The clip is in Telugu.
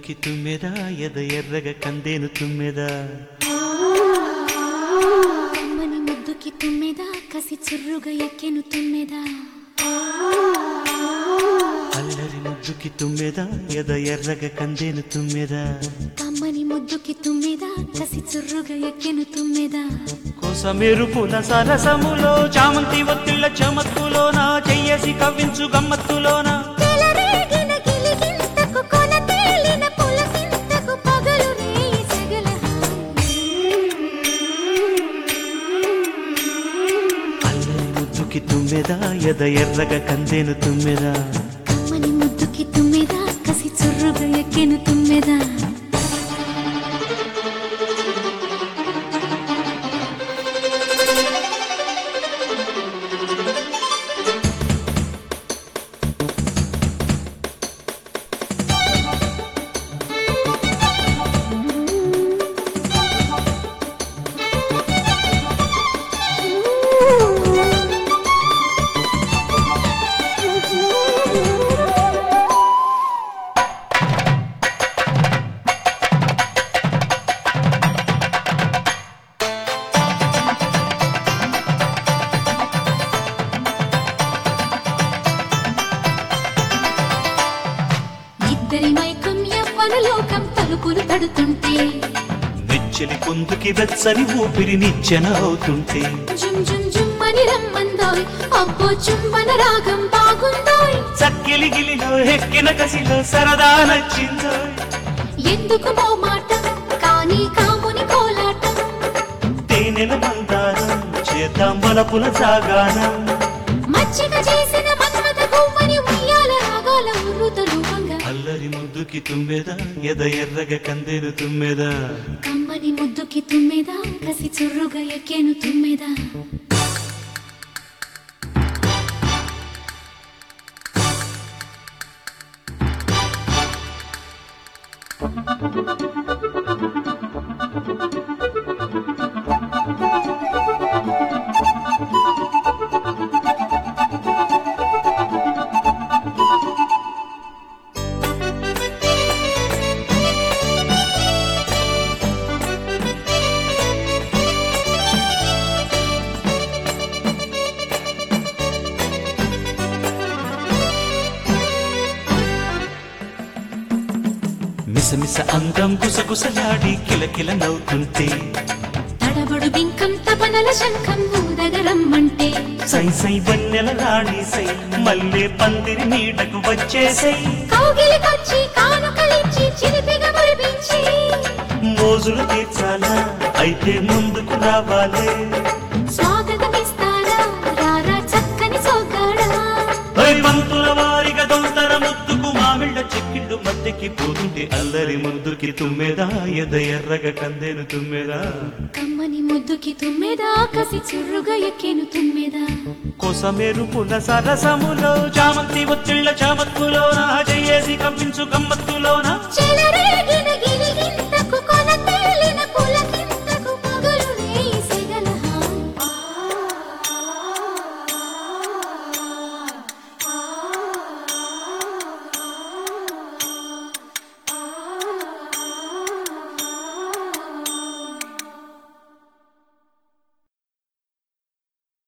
ముద్దుకి తుమ్మెదా ఎద ఎర్రగ కందేను తుమ్మెదా కమ్మని ముద్దుకి తుమ్మెదా కసి చుర్రుగా ఎక్కెను తుమ్మెదా అల్లరి ముద్దుకి తుమ్మెదా ఎద ఎర్రగ కందేను తుమ్మెదా కమ్మని ముద్దుకి తుమ్మెదా కసి చుర్రుగా ఎక్కెను తుమ్మెదా కోసమేరు పూల సరసములో చామంతి ఒత్తిళ్ళ చమత్తులోన చెయ్యేసి కవ్వించు గమ్మత్తులోన తెలరేగిన గిలిగింతకు కొన తేలిన పులకింతకు పగలు రేయి సగల అల్లరి ముద్దుకి తుమ్మెదా ఎద ఎర్రగ కందేను తుమ్మెదా కమ్మని ముద్దుకి తుమ్మెదా కసి చుర్రుగా ఎక్కెను తుమ్మెదా ఇద్దరి మైకం యవ్వన లోకం తలుపులు తడుతుంటే నెచ్చెలి పొందుకి వెచ్చని ఊపిరి నిచ్చెన అవుతుంటే జుమ్ జుమ్ జుమ్ అని రమ్మందోయ్ అబ్బో చుమ్మన రాగం బాగుందోయ్ చక్కెలి గిలిలో ఎక్కిన కసిలో సరదా నచ్చిందో ఎందుకు మో మాట కానీ కాముని కోలాటం తేనెల మందారం చేద్దాం బలపుల సాగానం మచ్చిక చేసిన మన్మథ గువ్వని ఉయ్యాల రాగాల ఉర్రుత రూపంగా అల్లరి ముద్దుకి తుమ్మెదా ఎద ఎర్రగ కందేను తుమ్మెదా కమ్మని ముద్దుకి తుమ్మెదా కసి చుర్రుగా ఎక్కేను తుమ్మెదా మిసమిస అందం గుసగుసలాడి కిలకిల నవ్వుతుంటే తడబడు బింకం తపనల శంఖం ఊదగరమ్మంటే సై సై వన్నెల రాణి సై మల్లె పందిరి నీడకు వచ్చేసై కౌగిలికొచ్చి కానుకలిచ్చి చిలిపిగా మురిపించి మోజులు తీర్చాలా అయితే ముందుకు రావాలే స్వాగతమిస్తారా రారా చక్కని సోగాడా ఓయ్ పంతుల వారిగా దొంతర ముద్దుకు మామిళ్ళ చెక్కిళ్ళు మద్దెకి పోతుంటే అల్లరి ముద్దుకి తుమ్మెదా ఎద ఎర్రగ కందేను తుమ్మెదా కమ్మని ముద్దుకి తుమ్మెదా కసి చుర్రుగా ఎక్కేను తుమ్మెదా కోసమేరు పుల సరసములో చామంతి ఒత్తిళ్ళ చామత్తులోన చెయ్యేసి కంపించు గమ్మత్తులోన చె